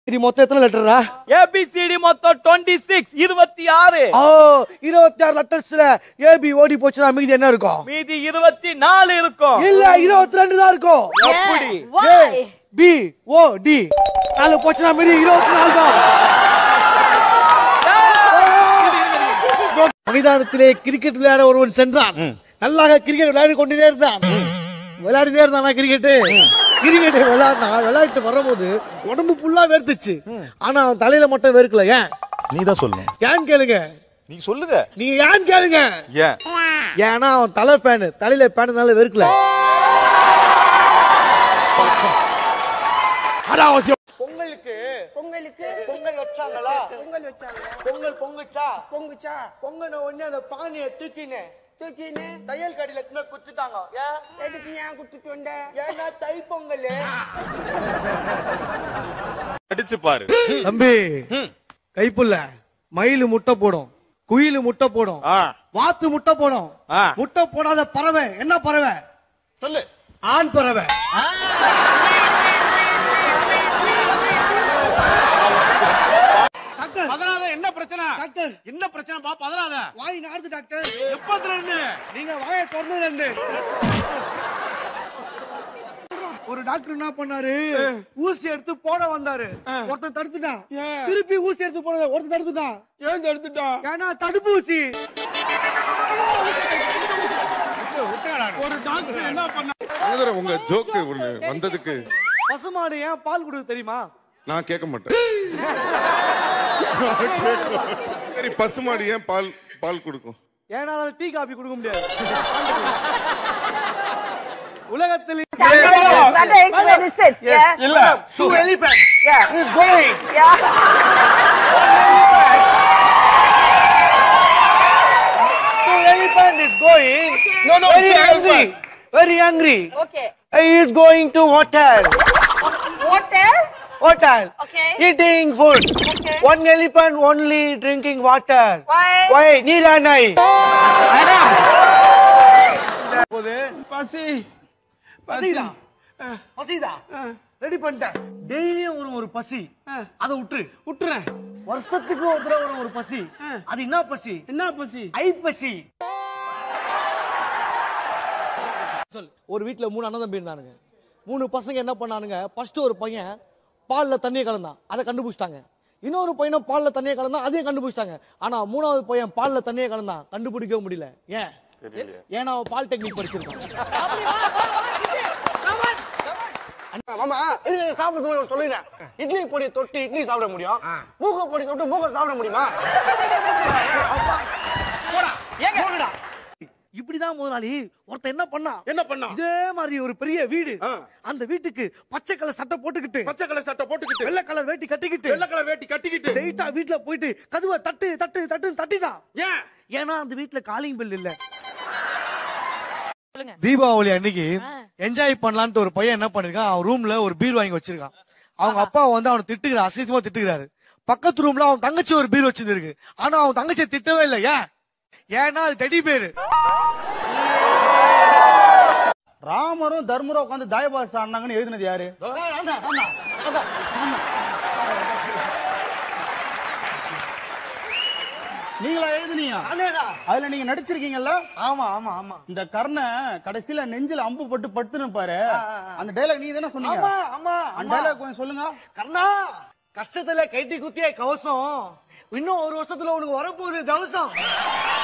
இது மொத்தம் எத்தனை லெட்டரா ஏபிசிடி மொத்தம் டுவெண்ட்டி சிக்ஸ் இருபத்தி ஆறு ஓ இருபத்தி ஆறு லெட்டர்ஸ்ல ஏபி ஓடி போச்சுன்னா மீதி என்ன இருக்கும் மீதி இருபத்தி நாலு இருக்கும் இல்ல இருபத்தி ரெண்டு தான் இருக்கும் எப்படி Why? பி ஓ டி நாலு போச்சுன்னா மீதி இருபத்தி நாலு தான் மைதானத்திலே கிரிக்கெட் விளையாட ஒருவன் சென்றான் நல்லாக கிரிக்கெட் விளையாடி கொண்டே இருந்தான் விளையாடினே இருந்தானா கிரிக்கெட் கிரிக்கெட் விளையாடினா விளையாட்டு வரும்போது உடம்பு ஃபுல்லா வேர்த்துச்சு ஆனா அவன் தலையில மட்டும் வேர்க்கல ஏன் நீ தான் சொல்லணும் ஏன் கேளுங்க நீ சொல்லுங்க நீங்க ஏன் கேளுங்க ஏன் ஏன்னா அவன் தலை பேனு தலையில பேனுனால வெறுக்கல அனாவசியம் பொங்கலுக்கு பொங்கலுக்கு பொங்கல் வச்சாங்களா பொங்கல் வச்சாங்க பொங்கல் பொங்குச்சா பொங்குச்சா பொங்கன உடனே அந்த பானையை தூக்கினேன் தூக்கின்னு தையல் கடையில எடுத்துன்னு போய் குத்துட்டாங்க ஏன் எதுக்கு ஏன் குடுத்துட்டு வந்த ஏன்னா தை பொங்கல் அடிச்சு பாரு தம்பி கைப்புள்ள மயிலு முட்டை போடும் குயிலு முட்டை போடும் ஆ, வாத்து முட்டை போடும் ஆ. முட்டை போடாத பறவை என்ன பறவை சொல்லு ஆண் பறவை டாக்டர் பதறாத என்ன பிரச்சனை டாக்டர் என்ன பிரச்சனை பா பதறாத வாய் நாடுது டாக்டர் எப்பத்துல இருந்து நீங்க வாயை திறந்து ரெண்டு ஒரு டாக்டர் என்ன பண்ணாரு ஊசி எடுத்து போட வந்தாரு ஒருத்தன் தடுத்துட்டான் திருப்பி ஊசி எடுத்து போட ஒருத்தன் தடுத்துட்டான் ஏன் எடுத்துட்டான் ஏன்னா தடுப்பூசி ஒரு டாக்டர் என்ன பண்ண அண்ணாதுரை, உங்க ஜோக்கு ஒண்ணு வந்ததுக்கு பசுமாடு ஏன் பால் கொடுக்கு தெரியுமா நான் கேட்க மாட்டேன் நான் கேட்க மாட்டேன். சரி பசுமாடு ஏன் பால் பால் கொடுக்கும் ஏன்னா அதுல டீ காபி கொடுக்க முடியாது உலகத்தில் Sunday is very six, yeah? இல்ல two elephants Yeah. is going Yeah. two elephant is going No, no, very two angry very angry Okay. he is going to hotel Hotel? hotel Okay. eating food Okay. one elephant only drinking water Why? why நீராணை பசி பசிதா பசிதா ready பண்ணிட்டேன் டெய்லியும் ஒரு ஒரு பசி அதை விட்டுரு விட்டுறேன் வருஷத்துக்கு ஒரு தடவை வரும் ஒரு பசி அது என்ன பசி என்ன பசி ஐ பசி சொல் ஒரு வீட்ல மூணு அண்ணன் தம்பி இருந்தானுங்க மூணு பசங்க என்ன பண்ணானுங்க ஃபர்ஸ்ட் ஒரு பையன் பால்ல தண்ணியை கலந்தான் அதை கண்டுபிடிச்சிட்டாங்க இன்னொரு பையனும் பால்ல தண்ணியை கலந்தான் அதையும் கண்டுபிடிச்சிட்டாங்க ஆனா மூணாவது பையன் பால்ல தண்ணியை கலந்தான் கண்டுபிடிக்கவே முடியல ஏன் ஏன்னா அவன் பால் டெக்னிக் படிச்சிருக்கான் மாமா இது சாப்பிட சொல்லுறேன் இட்லி பொடி தொட்டு இட்லி சாப்பிட முடியும் மூக்க பொடி தொட்டு மூக்க சாப்பிட முடியுமா போங்கடா. இப்படிதான் முதலாளி ஒருத்தன் என்ன பண்ணா என்ன பண்ணா இதே மாதிரி ஒரு பெரிய வீடு அந்த வீட்டுக்கு பச்சை கலர் சட்டை போட்டுக்கிட்டு பச்சை கலர் சட்டை போட்டுக்கிட்டு வெள்ளை கலர் வேட்டி கட்டிக்கிட்டு வெள்ளை கலர் வேட்டி கட்டிக்கிட்டு ஸ்ட்ரெயிட்டா வீட்ல போயிட்டு கதவை தட்டு தட்டு தட்டு தட்டிட்டான் ஏன் ஏன்னா அந்த வீட்ல காலிங் பில் இல்ல தீபாவளி அன்னைக்கு என்ஜாய் பண்ணலான்ட்டு ஒரு பையன் என்ன பண்ணிருக்கான் அவன் ரூம்ல ஒரு பீர் வாங்கி வச்சிருக்கான் அவங்க அப்பா வந்து அவனை திட்டுகிறார் அசிங்கமா திட்டுகிறாரு பக்கத்து ரூம்ல அவன் தங்கச்சி ஒரு பீர் வச்சிருக்கு ஆனா அவன் தங்கச்சியை திட்டவே இல்லை ஏன் ஏன்னா அது டெடி பேரு ராமரும் தர்மரும் உட்காந்து தாயபாஸ் ஆடினாங்கன்னு எழுதினது யாரு நீங்களா எழுதுனீங்க அதுல நீங்க நடிச்சிருக்கீங்கல்ல ஆமா ஆமா ஆமா இந்த கர்ண கடைசியில நெஞ்சில அம்பு போட்டு படுத்துன்னு பாரு அந்த டைலாக் நீங்க தானே சொன்னீங்க ஆமா ஆமா அந்த ஆமா டைலாக் கொஞ்சம் சொல்லுங்க கண்ணா கஷ்டத்துல கைட்டி குத்திய கவசம் இன்னும் ஒரு வருஷத்துல உனக்கு வரப்போகுது தவசம்